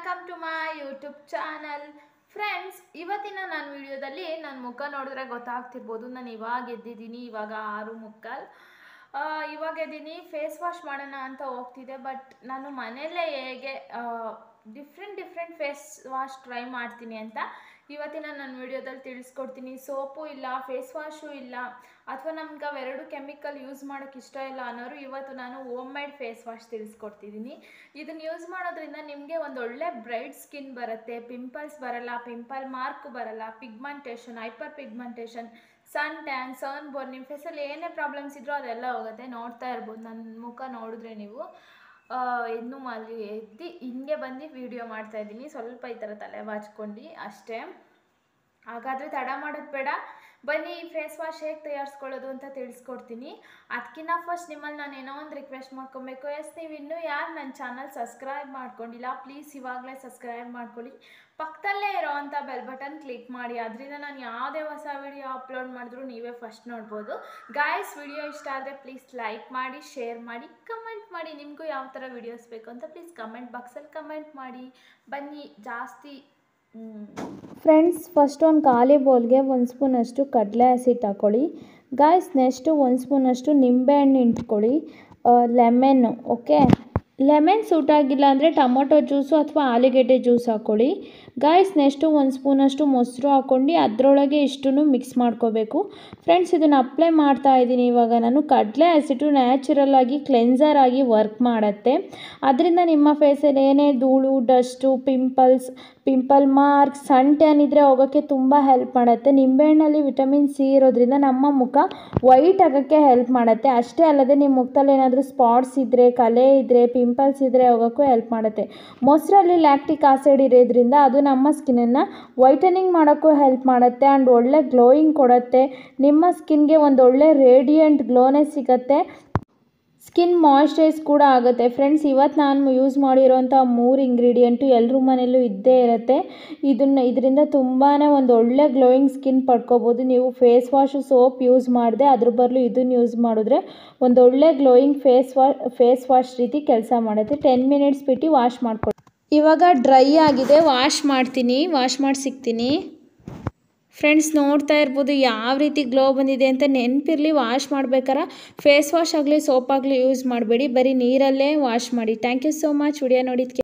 welcome to my YouTube channel friends ಇವತ್ತಿನ ನಾನು ವಿಡಿಯೋದಲ್ಲಿ ನನ್ನ ಮುಖ ನೋಡಿದ್ರೆ ಗೊತ್ತಾಗ್ತಿರ್ಬೋದು ನಾನು ಇವಾಗ ಎದ್ದಿದ್ದೀನಿ ಇವಾಗ ಆರು ಮುಕ್ಕಾಲ್ ಆ, ಇವಾಗ ಎದ್ದೀನಿ ಫೇಸ್ ವಾಶ್ ಮಾಡೋಣ ಅಂತ ಹೋಗ್ತಿದ್ದೆ ಬಟ್ ನಾನು ಮನೆಯಲ್ಲೇ ಹೇಗೆ different different face wash try ಮಾಡ್ತೀನಿ ಅಂತ ಇವತ್ತಿನ ನನ್ನ ವಿಡಿಯೋದಲ್ಲಿ ತಿಳಿಸ್ಕೊಡ್ತೀನಿ ಸೋಪು ಇಲ್ಲ ಫೇಸ್ ವಾಶು ಇಲ್ಲ ಅಥವಾ ನಮ್ಗೆ ಅವೆರಡು ಕೆಮಿಕಲ್ ಯೂಸ್ ಮಾಡೋಕ್ಕೆ ಇಷ್ಟ ಇಲ್ಲ ಅನ್ನೋರು ಇವತ್ತು ನಾನು ಹೋಮ್ ಮೇಡ್ ಫೇಸ್ ವಾಶ್ ತಿಳಿಸ್ಕೊಡ್ತಿದ್ದೀನಿ ಇದನ್ನು ಯೂಸ್ ಮಾಡೋದ್ರಿಂದ ನಿಮಗೆ ಒಂದು ಒಳ್ಳೆ ಬ್ರೈಟ್ ಸ್ಕಿನ್ ಬರುತ್ತೆ ಪಿಂಪಲ್ಸ್ ಬರಲ್ಲ ಪಿಂಪಲ್ ಮಾರ್ಕ್ ಬರಲ್ಲ pigmentation hyper pigmentation sun tan sun burn ನಿಮ್ಮ ಫೇಸಲ್ಲಿ ಏನೇ ಪ್ರಾಬ್ಲಮ್ಸ್ ಇದ್ರೂ ಅದೆಲ್ಲ ಹೋಗುತ್ತೆ ನೋಡ್ತಾ ಇರ್ಬೋದು ನನ್ನ ಮುಖ ನೋಡಿದ್ರೆ ನೀವು ಆ, ಇನ್ನು ಅಲ್ಲಿ ಎದ್ದು ಹಿಂಗೆ ಬಂದು ವಿಡಿಯೋ ಮಾಡ್ತಾ ಇದ್ದೀನಿ ಸ್ವಲ್ಪ ಈ ಥರ ತಲೆ ಬಾಚ್ಕೊಂಡು ಅಷ್ಟೇ ಹಾಗಾದರೆ ತಡ ಮಾಡೋದು ಬೇಡ ಬನ್ನಿ ಈ ಫೇಸ್ ವಾಶ್ ಹೇಗೆ ತಯಾರಿಸ್ಕೊಳ್ಳೋದು ಅಂತ ತಿಳಿಸ್ಕೊಡ್ತೀನಿ ಅದಕ್ಕಿಂತ ಫಸ್ಟ್ ನಿಮ್ಮಲ್ಲಿ ನಾನು ಏನೋ ಒಂದು ರಿಕ್ವೆಸ್ಟ್ ಮಾಡ್ಕೊಬೇಕು ಎಸ್ ನೀವು ಇನ್ನೂ ಯಾರು ನನ್ನ ಚಾನಲ್ ಸಬ್ಸ್ಕ್ರೈಬ್ ಮಾಡ್ಕೊಂಡಿಲ್ಲ ಪ್ಲೀಸ್ ಇವಾಗಲೇ ಸಬ್ಸ್ಕ್ರೈಬ್ ಮಾಡ್ಕೊಳ್ಳಿ ಪಕ್ಕದಲ್ಲೇ ಇರೋವಂಥ ಬೆಲ್ ಬಟನ್ ಕ್ಲಿಕ್ ಮಾಡಿ ಅದರಿಂದ ನಾನು ಯಾವುದೇ ಹೊಸ ವಿಡಿಯೋ ಅಪ್ಲೋಡ್ ಮಾಡಿದ್ರು ನೀವೇ ಫಸ್ಟ್ ನೋಡ್ಬೋದು ಗಾಯಸ್ ವಿಡಿಯೋ ಇಷ್ಟ ಆದರೆ ಪ್ಲೀಸ್ ಲೈಕ್ ಮಾಡಿ ಶೇರ್ ಮಾಡಿ ಕಮೆಂಟ್ ಮಾಡಿ ನಿಮಗೂ ಯಾವ ಥರ ವಿಡಿಯೋಸ್ ಬೇಕು ಅಂತ ಪ್ಲೀಸ್ ಕಮೆಂಟ್ ಬಾಕ್ಸಲ್ಲಿ ಕಮೆಂಟ್ ಮಾಡಿ ಬನ್ನಿ ಜಾಸ್ತಿ ಫ್ರೆಂಡ್ಸ್ ಫಸ್ಟ್ ಒಂದು ಖಾಲಿ ಬೌಲ್ಗೆ ಒಂದು ಸ್ಪೂನಷ್ಟು ಕಡಲೆ ಹಸಿಟ್ಟು ಹಾಕ್ಕೊಳ್ಳಿ ಗಾಯ್ಸ್ ನೆಕ್ಸ್ಟು ಒಂದು ಸ್ಪೂನಷ್ಟು ನಿಂಬೆಹಣ್ಣು ಇಟ್ಕೊಳ್ಳಿ ಲೆಮೆನ್ನು ಓಕೆ ಲೆಮನ್ ಸೂಟ್ ಆಗಿಲ್ಲ ಅಂದರೆ ಟೊಮೊಟೊ ಜ್ಯೂಸು ಅಥವಾ ಆಲೂಗೆಡ್ಡೆ ಜ್ಯೂಸ್ ಹಾಕ್ಕೊಳ್ಳಿ ಗಾಯ್ಸ್ ನೆಕ್ಸ್ಟು ಒಂದು ಸ್ಪೂನಷ್ಟು ಮೊಸರು ಹಾಕ್ಕೊಂಡು ಅದರೊಳಗೆ ಇಷ್ಟನ್ನು ಮಿಕ್ಸ್ ಮಾಡ್ಕೋಬೇಕು ಫ್ರೆಂಡ್ಸ್ ಇದನ್ನು ಅಪ್ಲೈ ಮಾಡ್ತಾ ಇದ್ದೀನಿ ಇವಾಗ ನಾನು ಕಡಲೆ ಹಸಿಟ್ಟು ನ್ಯಾಚುರಲ್ ಆಗಿ ಕ್ಲೆನ್ಸರ್ ಆಗಿ ವರ್ಕ್ ಮಾಡುತ್ತೆ ಅದರಿಂದ ನಿಮ್ಮ ಫೇಸಲ್ಲಿ ಏನೇ ಧೂಳು dust pimples pimple mark sun tan ಇದ್ದರೆ ಹೋಗೋಕ್ಕೆ ತುಂಬ ಹೆಲ್ಪ್ ಮಾಡುತ್ತೆ ನಿಂಬೆಹಣ್ಣಲ್ಲಿ ವಿಟಮಿನ್ ಸಿ ಇರೋದ್ರಿಂದ ನಮ್ಮ ಮುಖ ವೈಟ್ ಆಗೋಕ್ಕೆ ಹೆಲ್ಪ್ ಮಾಡುತ್ತೆ ಅಷ್ಟೇ ಅಲ್ಲದೆ ನಿಮ್ಮ ಮುಖದಲ್ಲಿ ಏನಾದರೂ ಸ್ಪಾಟ್ಸ್ ಇದ್ದರೆ ಕಲೆ ಇದ್ದರೆ ಪಿಂಪಲ್ಸ್ ಇದ್ದರೆ ಹೋಗೋಕ್ಕೂ ಹೆಲ್ಪ್ ಮಾಡುತ್ತೆ ಮೊಸರಲ್ಲಿ ಲ್ಯಾಕ್ಟಿಕ್ ಆಸಿಡ್ ಇರೋದ್ರಿಂದ ಅದು ನಮ್ಮ ಸ್ಕಿನ್ನನ್ನು ವೈಟನಿಂಗ್ ಮಾಡೋಕ್ಕೂ ಹೆಲ್ಪ್ ಮಾಡುತ್ತೆ ಆ್ಯಂಡ್ ಒಳ್ಳೆ ಗ್ಲೋಯಿಂಗ್ ಕೊಡುತ್ತೆ ನಿಮ್ಮ ಸ್ಕಿನ್ಗೆ ಒಂದು ಒಳ್ಳೆ ರೇಡಿಯಂಟ್ ಗ್ಲೋನೆಸ್ ಸಿಗುತ್ತೆ ಸ್ಕಿನ್ ಮಾಯ್ಶ್ಚರೈಸ್ ಕೂಡ ಆಗುತ್ತೆ ಫ್ರೆಂಡ್ಸ್ ಇವತ್ತು ನಾನು ಯೂಸ್ ಮಾಡಿರೋಂಥ ಮೂರು ಇಂಗ್ರೀಡಿಯೆಂಟು ಎಲ್ಲರ ಮನೆಯಲ್ಲೂ ಇದ್ದೇ ಇರುತ್ತೆ ಇದನ್ನು ಇದರಿಂದ ತುಂಬಾ ಒಂದು ಒಳ್ಳೆ ಗ್ಲೋಯಿಂಗ್ ಸ್ಕಿನ್ ಪಡ್ಕೋಬೋದು ನೀವು ಫೇಸ್ ವಾಶು ಸೋಪ್ ಯೂಸ್ ಮಾಡಿದೆ ಅದ್ರ ಬದಲು ಇದನ್ನು ಯೂಸ್ ಮಾಡಿದ್ರೆ ಒಂದು ಒಳ್ಳೆ ಗ್ಲೋಯಿಂಗ್ ಫೇಸ್ ವಾ ಫೇಸ್ ವಾಶ್ ರೀತಿ ಕೆಲಸ ಮಾಡುತ್ತೆ ಟೆನ್ ಮಿನಿಟ್ಸ್ ಬಿಟ್ಟು ವಾಶ್ ಮಾಡ್ಕೊಳ್ಳಿ ಇವಾಗ ಡ್ರೈ ಆಗಿದೆ ವಾಶ್ ಮಾಡ್ತೀನಿ ವಾಶ್ ಮಾಡಿ ಸಿಗ್ತೀನಿ ಫ್ರೆಂಡ್ಸ್ ನೋಡ್ತಾ ಇರ್ಬೋದು ಯಾವ ರೀತಿ ಗ್ಲೋ ಬಂದಿದೆ ಅಂತ ನೆನಪಿರಲಿ ವಾಶ್ ಮಾಡ್ಬೇಕಾರೆ ಫೇಸ್ ವಾಶ್ ಆಗಲಿ ಸೋಪ್ ಆಗಲಿ ಯೂಸ್ ಮಾಡಬೇಡಿ ಬರೀ ನೀರಲ್ಲೇ ವಾಶ್ ಮಾಡಿ thank you so much video ನೋಡಿದ್ಕೆ